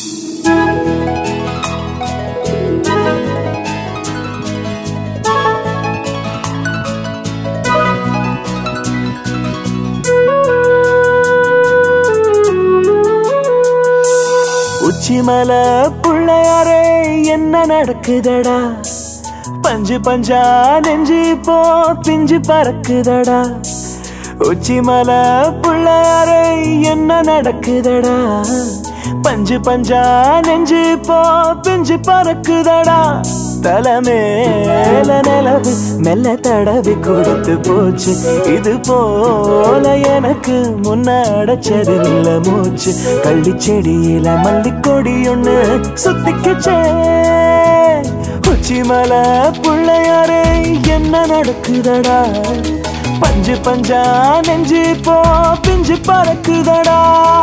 உச்சிமல புள்ளையாரே என்ன நடக்குதடா பஞ்சு பஞ்சா நெஞ்சு போ பிஞ்சு பறக்குதடா உச்சிமல புள்ளையாரே என்ன நடக்குதடா பஞ்சு பஞ்சா நெஞ்சு போ பிஞ்சு பறக்குதடா தலைமேல நிலவு மெல்ல தடவி கொடுத்து போச்சு இது போல எனக்கு முன்னடைச்சதில்ல மூச்சு கள்ளி செடியில மல்லிக்கொடி ஒண்ணு சுத்திக்குச்சே உச்சிமலை புள்ளையாரே என்ன நடக்குதடா பஞ்சு பஞ்சா நெஞ்சு போ பிஞ்சு பறக்குதடா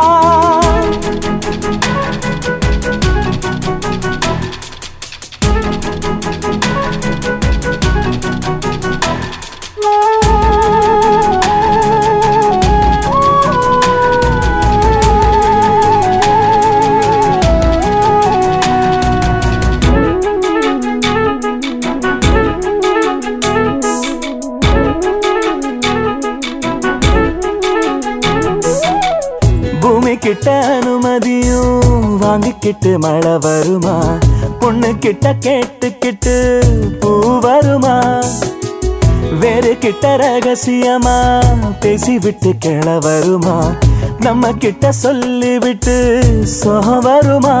பூமி கிட்ட அனுமதியும் வாங்கிக்கிட்டு மழை வருமா பொண்ணு கிட்ட கேட்டுக்கிட்டு பூ வருமா வேறு கிட்ட ரகசியமா பேசி விட்டு கிள வருமா நம்ம கிட்ட சொல்லி விட்டு சுகம் வருமா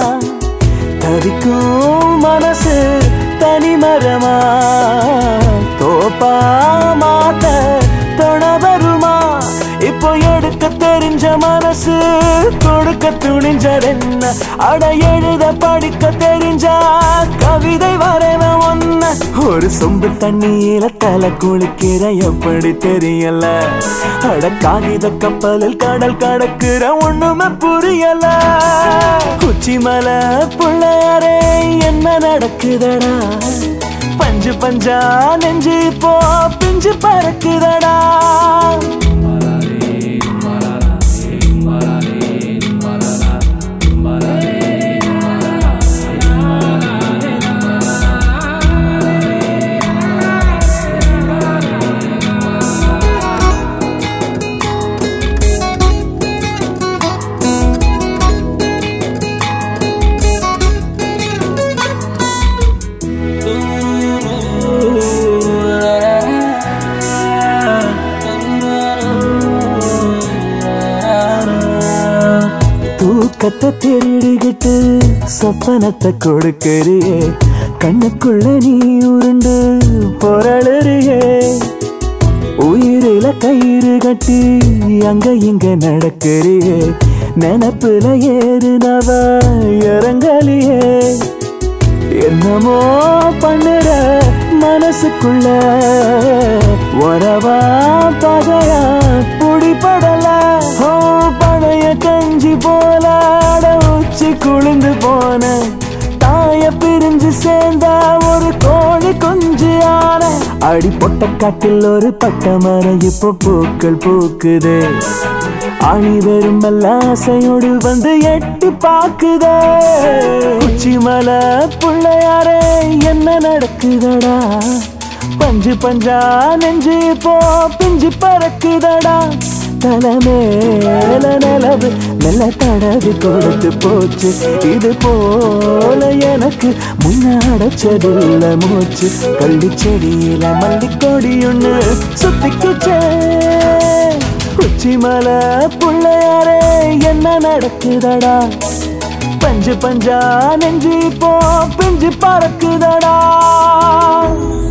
தவிக்கும் மனசு தனிமரமா தோப்பா மாத்த தொண வருமா இப்போ எடுக்க தெரிஞ்ச மனசு கொடுக்க துணிஞ்சதென்ன அட எழுத படிக்க தெரிஞ்சா கவிதை வரைவ ஒன்ன ஒரு சொம்பு தண்ணியில தலை குளிக்கிற எப்படி தெரியல அட காகித கப்பலில் கடல் கடக்குற ஒண்ணுமே புரியல உச்சிமலை புள்ளையாரே என்ன நடக்குதடா பஞ்சு பஞ்சா நெஞ்சு போ பிஞ்சு பறக்குதடா தூக்கத்தை திருடிக்கிட்டு சொப்பனத்தை கொடுக்கறியே கண்ணுக்குள்ள நீ உருண்டு பொருளியே உயிரில கயிறு கட்டி அங்க இங்க நடக்கறியே நினப்புல ஏறுனவ இறங்கலியே என்னமோ பண்ணுற மனசுக்குள்ள உறவா பகையா புடிப்படல ஓ பழைய கஞ்சி போல அட உச்சி குளிந்து போன தாய பிரிஞ்சு சேர்ந்தா ஒரு கோழி குஞ்சு ஆன அடி பொட்ட காட்டில் ஒரு பட்ட மரம் இப்போ பூக்கள் பூக்குது ஆணி வரும் ஆசையோடு வந்து எட்டி பாக்குதே உச்சிமலை புள்ளையாரே என்ன நடக்குதடா பஞ்சு பஞ்சா நெஞ்சு போ பிஞ்சு பறக்குதடா தலைமேல நிலவு மெல்ல தடவி கொடுத்து போச்சு இது போல எனக்கு முன்னாடச்சதில்ல மூச்சு கள்ளி செடியில மல்லிக்கொடி ஒண்ணு சுத்திக்குச்சே உச்சிமலை புள்ளையாரே என்ன நடக்குதடா பஞ்சு பஞ்சா நெஞ்சு போ பிஞ்சு பறக்குதடா